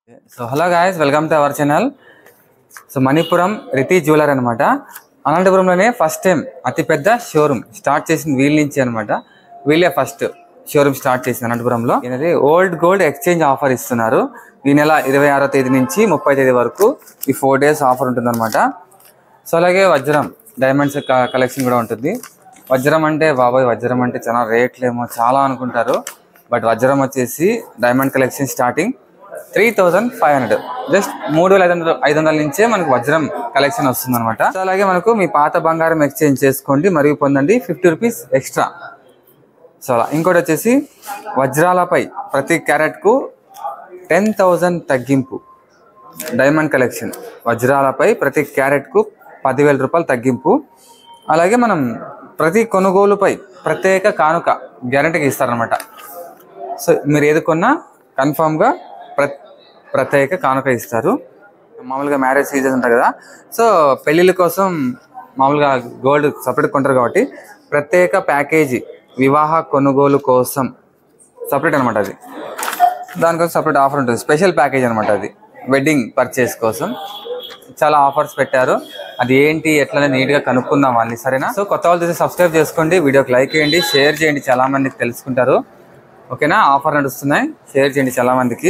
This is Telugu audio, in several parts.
So hello guys welcome to our channel so Manipuram Riti jeweller అనమాట అనంతపురంలోనే ఫస్ట్ టైం అతిపెద్ద షోరూమ్ స్టార్ట్ చేసింది వీళ్ళ నుంచి అనమాట వీళ్ళే ఫస్ట్ షోరూమ్ స్టార్ట్ చేసింది అనంతపురంలో ఇది ఓల్డ్ గోల్డ్ ఎక్స్చేంజ్ ఆఫర్ ఇస్తున్నారు ఈ నెల ఇరవై ఆరో తేదీ నుంచి ముప్పై తేదీ వరకు ఈ ఫోర్ డేస్ ఆఫర్ ఉంటుందన్నమాట సో అలాగే వజ్రం డైమండ్స్ కలెక్షన్ కూడా ఉంటుంది వజ్రం అంటే బాబాయ్ వజ్రం అంటే చాలా రేట్లు ఏమో చాలా అనుకుంటారు బట్ వజ్రం వచ్చేసి diamond collection starting three thousand five hundred just మూడు వేల ఐదు వందల ఐదు వందల నుంచే మనకు వజ్రం కలెక్షన్ వస్తుంది అనమాట అలాగే మనకు మీ పాత బంగారం ఎక్స్చేంజ్ చేసుకోండి మరియు పొందండి ఫిఫ్టీ రూపీస్ ఎక్స్ట్రా సో అలా ఇంకోటి వచ్చేసి వజ్రాలపై ప్రతి క్యారెట్కు టెన్ థౌజండ్ తగ్గింపు డైమండ్ కలెక్షన్ వజ్రాలపై ప్రతి క్యారెట్కు పదివేల రూపాయలు తగ్గింపు అలాగే మనం ప్రతి కొనుగోలుపై ప్రత్యేక కానుక గ్యారంటీకి ఇస్తారనమాట సో మీరు ఏది కొన్నా కన్ఫామ్గా ప్ర ప్రత్యేక కానుక ఇస్తారు మామూలుగా మ్యారేజ్ సీజన్ ఉంటుంది కదా సో పెళ్ళిళ్ళ కోసం మామూలుగా గోల్డ్ సపరేట్ కొంటారు కాబట్టి ప్రత్యేక ప్యాకేజీ వివాహ కొనుగోలు కోసం సపరేట్ అనమాట అది దానికోసం సపరేట్ ఆఫర్ ఉంటుంది స్పెషల్ ప్యాకేజ్ అనమాట అది వెడ్డింగ్ పర్చేస్ కోసం చాలా ఆఫర్స్ పెట్టారు అది ఏంటి ఎట్లనే నీట్గా కనుక్కుందాం వాళ్ళని సరేనా సో కొత్త వాళ్ళు చూసి సబ్స్క్రైబ్ చేసుకోండి వీడియోకి లైక్ చేయండి షేర్ చేయండి చాలా మందికి తెలుసుకుంటారు ఓకేనా ఆఫర్ నడుస్తున్నాయి షేర్ చేయండి చాలా మందికి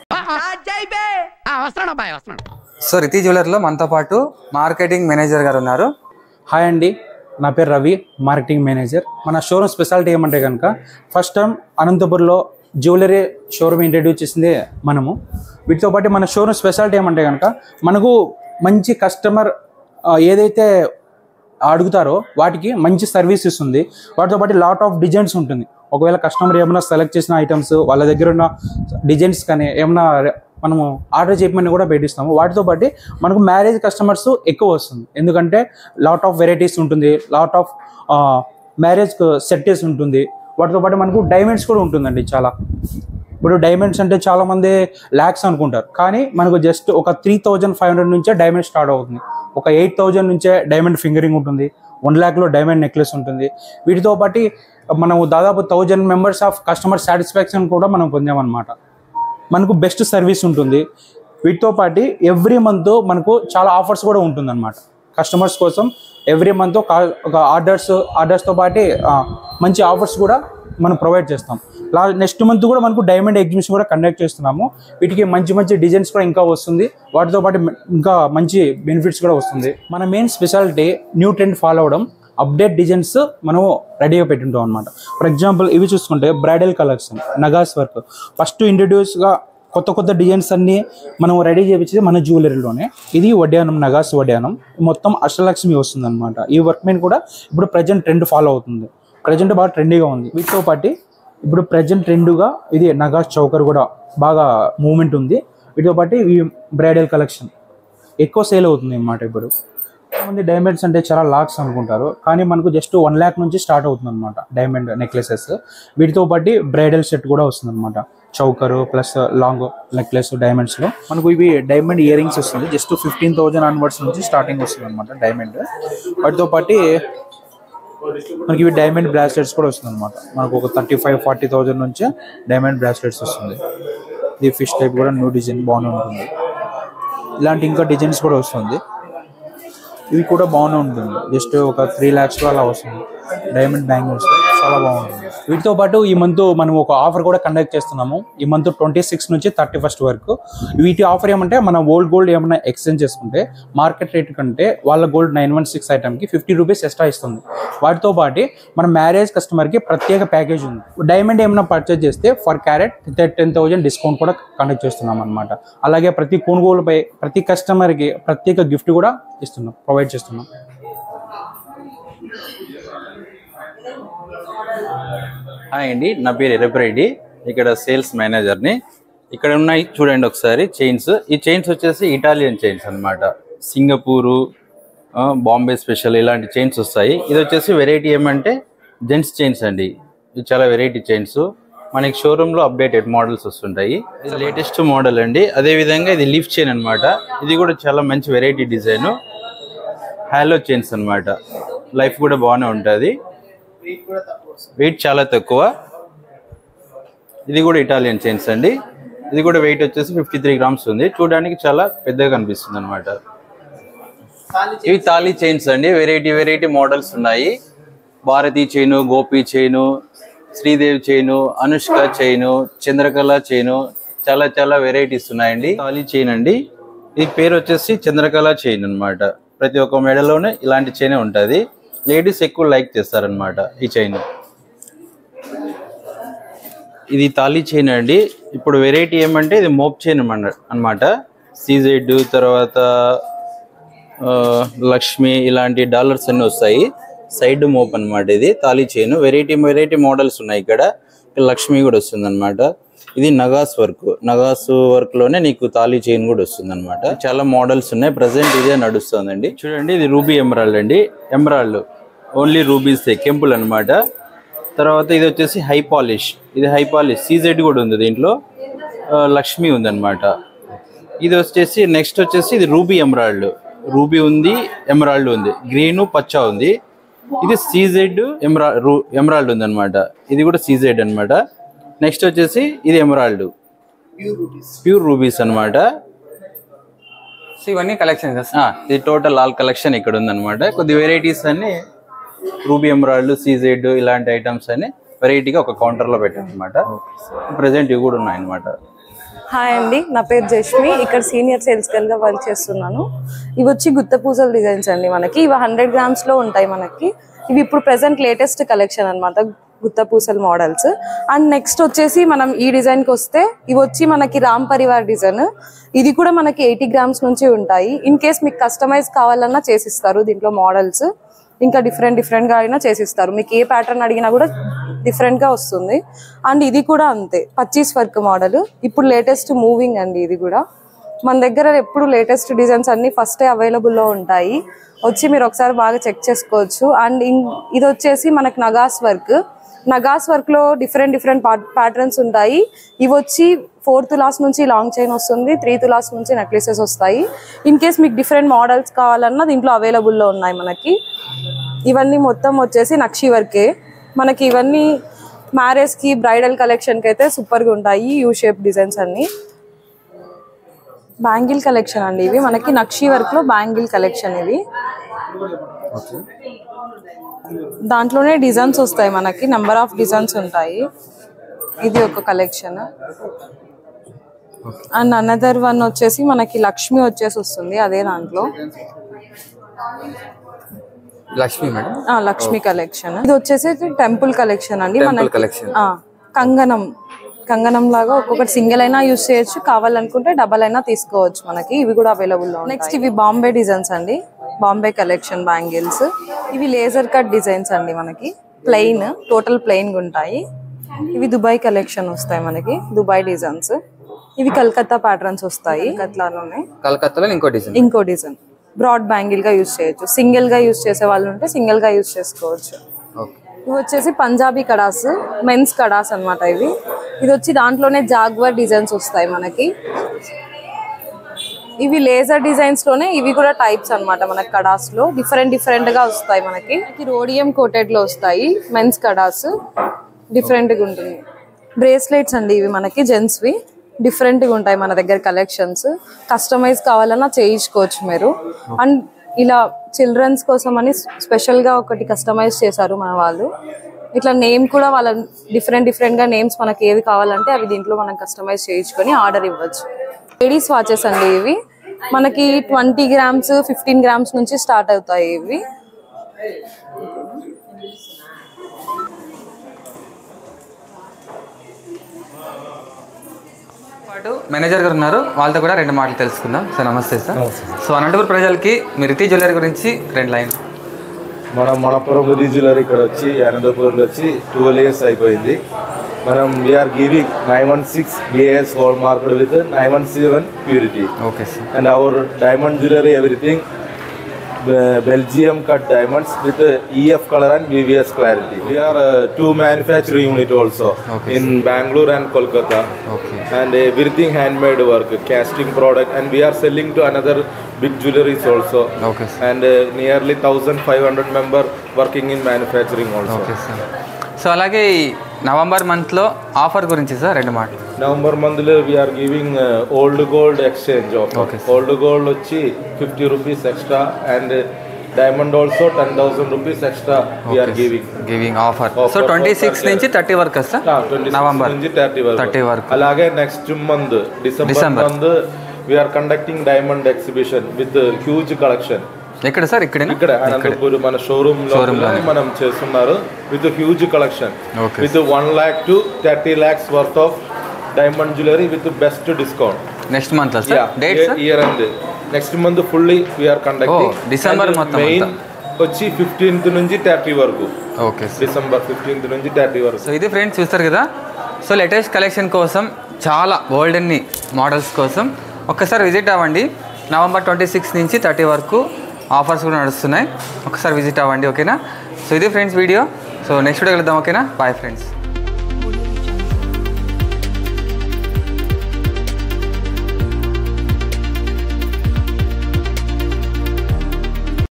వస్తున్నాడు అబ్బాయి వస్తున్నాడు సో రితి జ్యువెలర్లో మనతో పాటు మార్కెటింగ్ మేనేజర్ గారు ఉన్నారు హాయ్ అండి నా పేరు రవి మార్కెటింగ్ మేనేజర్ మన షోరూమ్ స్పెషాలిటీ ఏమంటే కనుక ఫస్ట్ టైం అనంతపురంలో జ్యువెలరీ షోరూమ్ ఇంట్రడ్యూస్ చేసింది మనము వీటితో పాటు మన షోరూమ్ స్పెషాలిటీ ఏమంటే కనుక మనకు మంచి కస్టమర్ ఆ, ఏదైతే అడుగుతారో వాటికి మంచి సర్వీస్ ఇస్తుంది వాటితో పాటు లాట్ ఆఫ్ డిజైన్స్ ఉంటుంది ఒకవేళ కస్టమర్ ఏమైనా సెలెక్ట్ చేసిన ఐటమ్స్ వాళ్ళ దగ్గర ఉన్న డిజైన్స్ కానీ ఏమైనా రె- మనము ఆర్డర్ చేయమని కూడా పెట్టిస్తాము వాటితో పాటు మనకు మ్యారేజ్ కస్టమర్స్ ఎక్కువ వస్తుంది ఎందుకంటే లాట్ ఆఫ్ వెరైటీస్ ఉంటుంది లాట్ ఆఫ్ మ్యారేజ్ సెట్టేస్ ఉంటుంది వాటితో పాటు మనకు డైమండ్స్ కూడా ఉంటుందండి చాలా ఇప్పుడు డైమండ్స్ అంటే చాలా మంది ల్యాక్స్ అనుకుంటారు కానీ మనకు జస్ట్ ఒక త్రీ థౌజండ్ ఫైవ్ హండ్రెడ్ నుంచే డైమండ్ స్టార్ట్ అవుతుంది ఒక ఎయిట్ థౌజండ్ నుంచే డైమండ్ ఫింగరింగ్ ఉంటుంది వన్ ల్యాక్లో డైమండ్ నెక్లెస్ ఉంటుంది వీటితో పాటు మనం దాదాపు thousand members of customer satisfaction కూడా మనం పొందామన్నమాట మనకు బెస్ట్ సర్వీస్ ఉంటుంది వీటితో పాటు ఎవ్రీ మంత్ మనకు చాలా ఆఫర్స్ కూడా ఉంటుందన్నమాట కస్టమర్స్ కోసం ఎవ్రీ మంత్ ఒక ఆర్డర్స్ ఆర్డర్స్తో పాటు ఆ, మంచి ఆఫర్స్ కూడా మనం ప్రొవైడ్ చేస్తాం లా నెక్స్ట్ మంత్ కూడా మనకు డైమండ్ ఎగ్జిబిషన్ కూడా కండక్ట్ చేస్తున్నాము వీటికి మంచి మంచి డిజైన్స్ కూడా ఇంకా వస్తుంది వాటితో పాటు ఇంకా మంచి బెనిఫిట్స్ కూడా వస్తుంది మన main speciality new trend follow అవడం అప్డేట్ డిజైన్స్ మనం రెడీగా పెట్టింటాం అనమాట ఫర్ ఎగ్జాంపుల్ ఇవి చూసుకుంటే బ్రైడల్ కలెక్షన్ నగాస్ వర్క్ ఫస్ట్ ఇంట్రడ్యూస్గా కొత్త కొత్త డిజైన్స్ అన్ని మనం రెడీ చేయించేది మన జ్యువెలరీలోనే ఇది వడ్డానం నగాస్ వడ్డానం మొత్తం అష్టలక్ష్మి వస్తుంది అనమాట ఈ వర్క్ మెయిన్ కూడా ఇప్పుడు ప్రజెంట్ ట్రెండ్ ఫాలో అవుతుంది ప్రజెంట్ బాగా ట్రెండీగా ఉంది వీటితో పాటు ఇప్పుడు ప్రజెంట్ ట్రెండ్గా ఇది నగాస్ చౌకర్ కూడా బాగా మూమెంట్ ఉంది వీటితో పాటు ఈ బ్రైడల్ కలెక్షన్ ఎక్కువ సేల్ అవుతుంది అన్నమాట ఇప్పుడు మంది డైమండ్స్ అంటే చాలా లాక్స్ అనుకుంటారు కానీ మనకు జస్ట్ వన్ ల్యాక్ నుంచి స్టార్ట్ అవుతుంది అనమాట డైమండ్ నెక్లెసెస్ వీటితో పాటు బ్రైడల్ సెట్ కూడా వస్తుంది అనమాట చౌకరు ప్లస్ లాంగ్ నెక్లెస్ డైమండ్స్లో మనకు ఇవి డైమండ్ ఇయర్ రింగ్స్ వస్తుంది జస్ట్ ఫిఫ్టీన్ థౌజండ్ ఆన్వర్డ్స్ నుంచి స్టార్టింగ్ వస్తుంది అనమాట డైమండ్ వాటితో పాటు మనకి ఇవి డైమండ్ బ్రాస్లెట్స్ కూడా వస్తుంది అనమాట మనకు ఒక థర్టీ ఫైవ్ ఫార్టీ థౌజండ్ నుంచి డైమండ్ బ్రాస్లెట్స్ వస్తుంది ఇది ఫిష్ టైప్ కూడా న్యూ డిజైన్ బాగానే ఉంటుంది ఇలాంటి ఇంకా డిజైన్స్ కూడా వస్తుంది ఇవి కూడా బాగానే ఉంటుంది జస్ట్ ఒక త్రీ ల్యాక్స్లో అలా వస్తుంది డైమండ్ బ్యాంగిల్స్ చాలా బాగుంటుంది వీటితో పాటు ఈ మంత్ మనం ఒక ఆఫర్ కూడా కండక్ట్ చేస్తున్నాము ఈ మంత్ ట్వంటీ సిక్స్ నుంచి థర్టీ ఫస్ట్ వరకు వీటి ఆఫర్ ఏమంటే మన ఓల్డ్ గోల్డ్ ఏమైనా ఎక్స్చేంజ్ చేసుకుంటే మార్కెట్ రేట్ కంటే వాళ్ళ గోల్డ్ నైన్ వన్ సిక్స్ ఐటమ్కి ఫిఫ్టీ రూపీస్ ఎక్స్ట్రా ఇస్తుంది వాటితో పాటు మన మ్యారేజ్ కస్టమర్కి ప్రత్యేక ప్యాకేజ్ ఉంది డైమండ్ ఏమైనా పర్చేజ్ చేస్తే for carat ten thousand discount కూడా కండక్ట్ చేస్తున్నాం అనమాట అలాగే ప్రతి కొనుగోలుపై ప్రతి కస్టమర్కి ప్రత్యేక గిఫ్ట్ కూడా ఇస్తున్నాం ప్రొవైడ్ చేస్తున్నాం హాయ్ అండి నా పేరు ఎరపరెడ్డి ఇక్కడ సేల్స్ మేనేజర్ని ఇక్కడ ఉన్నాయి చూడండి ఒకసారి చైన్స్ ఈ చైన్స్ వచ్చేసి ఇటాలియన్ చైన్స్ అన్నమాట సింగపూరు ఆ, బాంబే స్పెషల్ ఇలాంటి చైన్స్ వస్తాయి ఇది వచ్చేసి వెరైటీ ఏమంటే జెంట్స్ చైన్స్ అండి ఇది చాలా వెరైటీ చైన్స్ మనకి షోరూంలో అప్డేటెడ్ మోడల్స్ వస్తుంటాయి ఇది లేటెస్ట్ మోడల్ అండి అదే విధంగా ఇది లీఫ్ చైన్ అన్నమాట ఇది కూడా చాలా మంచి వెరైటీ డిజైన్ హ్యాలో చైన్స్ అన్నమాట లైఫ్ కూడా బాగానే ఉంటుంది వెయిట్ చాలా తక్కువ ఇది కూడా ఇటాలియన్ చైన్స్ అండి ఇది కూడా వెయిట్ వచ్చేసి ఫిఫ్టీ త్రీ గ్రామ్స్ ఉంది చూడడానికి చాలా పెద్దగా కనిపిస్తుంది అనమాట ఇవి తాళీ చైన్స్ అండి వెరైటీ వెరైటీ మోడల్స్ ఉన్నాయి Bharathi chain Gopi chain Sridevi chain Anushka chain Chandrakala chain చాలా చాలా వెరైటీస్ ఉన్నాయండి తాళీ చైన్ అండి ఈ పేరు వచ్చేసి చంద్రకళ చైన్ అన్నమాట ప్రతి ఒక్క మెడలోనే ఇలాంటి చైన్ ఉంటుంది లేడీస్ ఎక్కువ లైక్ చేస్తారనమాట ఈ చైన్ ఇది తాళీ చైన్ అండి ఇప్పుడు వెరైటీ ఏమంటే ఇది మోప్ చైన్ అన్నమాట సీజెడ్ తర్వాత ఆ, లక్ష్మి ఇలాంటి డాలర్స్ అన్ని వస్తాయి సైడ్ మోప్ అన్నమాట ఇది tali chain variety variety models ఉన్నాయి ఇక్కడ ఇక్కడ లక్ష్మి కూడా వస్తుంది అనమాట ఇది నగాస్ వర్క్ నగాస్ వర్క్ లోనే నీకు తాళీ చైన్ కూడా వస్తుంది అనమాట చాలా మోడల్స్ ఉన్నాయి ప్రజెంట్ ఇదే నడుస్తుందండి చూడండి ఇది రూబీ ఎమరాల్డ్ అండి ఎమరాల్డ్ ఓన్లీ రూబీస్ కెంపుల్ అన్నమాట తర్వాత ఇది వచ్చేసి హై పాలిష్ ఇది హై పాలిష్ సీజెడ్ కూడా ఉంది దీంట్లో ఆ, లక్ష్మి ఉందన్నమాట ఇది వచ్చేసి నెక్స్ట్ వచ్చేసి ఇది రూబీ ఎమరాల్డ్ రూబీ ఉంది ఎమరాల్డ్ ఉంది గ్రీన్ పచ్చ ఉంది ఇది సీజెడ్ ఎమరా ఎమరాల్డ్ ఉంది అనమాట ఇది కూడా సీజెడ్ అన్నమాట నెక్స్ట్ వచ్చేసి ఇది ఎమరాల్డ్ ప్యూర్ రూబీస్ అన్నమాట సో ఇవన్నీ కలెక్షన్స్ ఆ, ఇది టోటల్ ఆల్ కలెక్షన్ ఇక్కడ ఉందన్నమాట కొద్ది వెరైటీస్ అన్ని రూబీ ఎమరాల్డ్ సీజెడ్ ఇలాంటి ఐటమ్స్ అన్ని వెరైటీగా ఒక కౌంటర్ లో పెట్టాను అనమాట ప్రెసెంట్ ఇవి కూడా ఉన్నాయన్నమాట హాయ్ అండి నా పేరు జష్మి ఇక్కడ సీనియర్ సేల్స్ గర్ల్ గా వర్క్ చేస్తున్నాను ఇవి వచ్చి గుత్త పూసల డిజైన్స్ అండి మనకి ఇవి హండ్రెడ్ గ్రామ్స్ లో ఉంటాయి మనకి ఇవి ఇప్పుడు ప్రెసెంట్ లేటెస్ట్ కలెక్షన్ అన్నమాట గుత్త పూసల మోడల్స్ అండ్ నెక్స్ట్ వచ్చేసి మనం ఈ డిజైన్ కి వస్తే ఇవి వచ్చి మనకి రామ్ పరివార్ డిజైన్ ఇది కూడా మనకి ఎయిటీ గ్రామ్స్ నుంచి ఉంటాయి ఇన్ కేస్ మీకు కస్టమైజ్ కావాలన్నా చేసిస్తారు దీంట్లో మోడల్స్ ఇంకా డిఫరెంట్ డిఫరెంట్ గా అయినా చేసిస్తారు మీకు ఏ ప్యాటర్న్ అడిగినా కూడా డిఫరెంట్ గా వస్తుంది అండ్ ఇది కూడా అంతే పచ్చీస్ వర్క్ మోడల్ ఇప్పుడు లేటెస్ట్ మూవింగ్ అండి ఇది కూడా మన దగ్గర ఎప్పుడు లేటెస్ట్ డిజైన్స్ అన్ని ఫస్టే అవైలబుల్లో ఉంటాయి వచ్చి మీరు ఒకసారి బాగా చెక్ చేసుకోవచ్చు అండ్ ఇది వచ్చేసి మనకి నగాస్ వర్క్ నగాస్ వర్క్ లో డిఫరెంట్ డిఫరెంట్ ప్యాటర్న్స్ ఉంటాయి ఇవి వచ్చి ఫోర్ తులాస్ నుంచి లాంగ్ చైన్ వస్తుంది త్రీ తులాస్ నుంచి నెక్లెసెస్ వస్తాయి ఇన్ కేస్ మీకు డిఫరెంట్ మోడల్స్ కావాలన్నా దీంట్లో అవైలబుల్లో ఉన్నాయి మనకి ఇవన్నీ మొత్తం వచ్చేసి నక్షి వర్కే మనకి ఇవన్నీ మ్యారేజ్ కి బ్రైడల్ కలెక్షన్ కి అయితే సూపర్ గా ఉంటాయి యూ షేప్ డిజైన్స్ అన్ని బ్యాంగిల్ కలెక్షన్ అండి ఇవి మనకి నక్షి వర్క్ లో బ్యాంగిల్ కలెక్షన్ ఇవి దాంట్లోనే డిజైన్స్ వస్తాయి మనకి నెంబర్ ఆఫ్ డిజైన్స్ ఉంటాయి ఇది ఒక కలెక్షన్ అండ్ అనదర్ వన్ వచ్చేసి మనకి లక్ష్మి వచ్చేసి వస్తుంది అదే దాంట్లో లక్ష్మి మేడం ఆ, లక్ష్మి కలెక్షన్ ఇది వచ్చేసి టెంపుల్ కలెక్షన్ అండి టెంపుల్ మనకి కలెక్షన్ ఆ, కంగనం కంగనం లాగా ఒక్కొక్కటి సింగిల్ అయినా యూస్ చేయొచ్చు కావాలనుకుంటే డబల్ అయినా తీసుకోవచ్చు మనకి ఇవి కూడా అవైలబుల్ లో నెక్స్ట్ ఇవి బాంబే డిజైన్స్ అండి బాంబే కలెక్షన్ బ్యాంగిల్స్ ఇవి లేజర్ కట్ డిజైన్స్ అండి మనకి ప్లెయిన్ టోటల్ ప్లెయిన్ ఉంటాయి ఇవి దుబాయ్ కలెక్షన్ వస్తాయి మనకి దుబాయ్ డిజైన్స్ ఇవి కలకత్తా ప్యాటర్న్స్ వస్తాయి కట్లాలోనే కలకత్తాలో ఇంకో డిజైన్ ఇంకో డిజైన్ బ్రాడ్ బ్యాంగిల్ గా యూస్ చేయొచ్చు సింగిల్ గా యూస్ చేసే వాళ్ళు ఉంటే సింగిల్ గా యూస్ చేసుకోవచ్చు ఓకే ఇవి వచ్చేసి పంజాబీ కడాస్ మెన్స్ కడాస్ అన్నమాట ఇవి ఇది వచ్చి దాంట్లోనే జాగ్వర్ డిజైన్స్ వస్తాయి మనకి ఇవి లేజర్ డిజైన్స్ లోనే ఇవి కూడా టైప్స్ అన్నమాట మనకి కడాస్ లో డిఫరెంట్ డిఫరెంట్ గా వస్తాయి మనకి మనకి రోడియం కోటెడ్ లో వస్తాయి మెన్స్ కడాస్ డిఫరెంట్ గా ఉంటుంది బ్రేస్లెట్స్ అండి ఇవి మనకి జెంట్స్ వి డిఫరెంట్ గా ఉంటాయి మన దగ్గర కలెక్షన్స్ కస్టమైజ్ కావాలన్నా చేయించుకోవచ్చు మీరు అండ్ ఇలా చిల్డ్రన్స్ కోసం అని స్పెషల్ గా ఒకటి కస్టమైజ్ చేశారు మన వాళ్ళు ఇట్లా నేమ్ కూడా వాళ్ళ డిఫరెంట్ డిఫరెంట్ గా నేమ్స్ మనకి ఏవి కావాలంటే అవి దీంట్లో మనం కస్టమైజ్ చేయించుకొని ఆర్డర్ ఇవ్వచ్చు లేడీస్ వాచెస్ అండి ఇవి మనకి ట్వంటీ గ్రామ్స్ ఫిఫ్టీన్ గ్రామ్స్ నుంచి స్టార్ట్ అవుతాయి ఇవి పాటు మేనేజర్ గారు ఉన్నారు వాళ్ళతో కూడా రెండు మాటలు తెలుసుకుందాం సార్ నమస్తే సార్ సో అనంతపురం ప్రజలకి మీ రితి జ్యువెలరీ గురించి రెండు లైన్ మనం మనపురం రిది జ్యువెలరీ ఇక్కడ వచ్చి అనంతపురంలో వచ్చి ట్వెల్వ్ ఇయర్స్ అయిపోయింది మనం we're giving nine one six BIS whole market with nine one seven purity okay sir and our diamond jewellery everything Belgium cut diamonds with uh, EF color and VVS clarity. We are uh, two manufacturing unit also Okay. in Bangalore and Kolkata. Okay And everything handmade work, casting product, and we are selling to another big jewelries also. Okay sir and uh, nearly 1500 member working in manufacturing also okay sir so అలాగే ఈ నవంబర్ మంత్లో ఆఫర్ గురించి సార్ రెండు మాటలు నవంబర్ మంత్లో we are giving old gold exchange Okay, offer old gold వచ్చి fifty rupees extra and diamond also ten thousand rupees extra we are giving giving offer Offer so twenty for six purchase. నుంచి థర్టీ వరకు సార్ ట్వంటీ నవంబర్ నుంచి థర్టీ వరకు 30 వరకు. అలాగే next month December December. Month we are conducting diamond exhibition with huge collection ఎక్కడ సార్ ఇక్కడేనా ఇక్కడ అనంతపూర్ మన షోరూమ్ లో Showroom లోనే. మనం చేస్తున్నారు with huge collection Okay. With one lakh to thirty lakhs worth of diamond jewellery with best discount next month sir date sir year and next month fully we are conducting Oh, December మొత్తం మెయిన్ అంతా. వచ్చి ఫిఫ్టీన్త్ నుంచి థర్టీ వరకు ఓకే సార్ డిసెంబర్ ఫిఫ్టీన్త్ నుంచి థర్టీ వరకు సో ఇది ఫ్రెండ్స్ చూస్తారు కదా సో లేటెస్ట్ కలెక్షన్ కోసం చాలా గోల్డెన్ మోడల్స్ కోసం ఒక్కసారి విజిట్ అవ్వండి నవంబర్ ట్వంటీ సిక్స్ నుంచి థర్టీ వరకు ఆఫర్స్ కూడా నడుస్తున్నాయి ఒకసారి విజిట్ అవ్వండి ఓకేనా సో ఇది friends video so next video వెళ్దాం ఓకేనా బాయ్ ఫ్రెండ్స్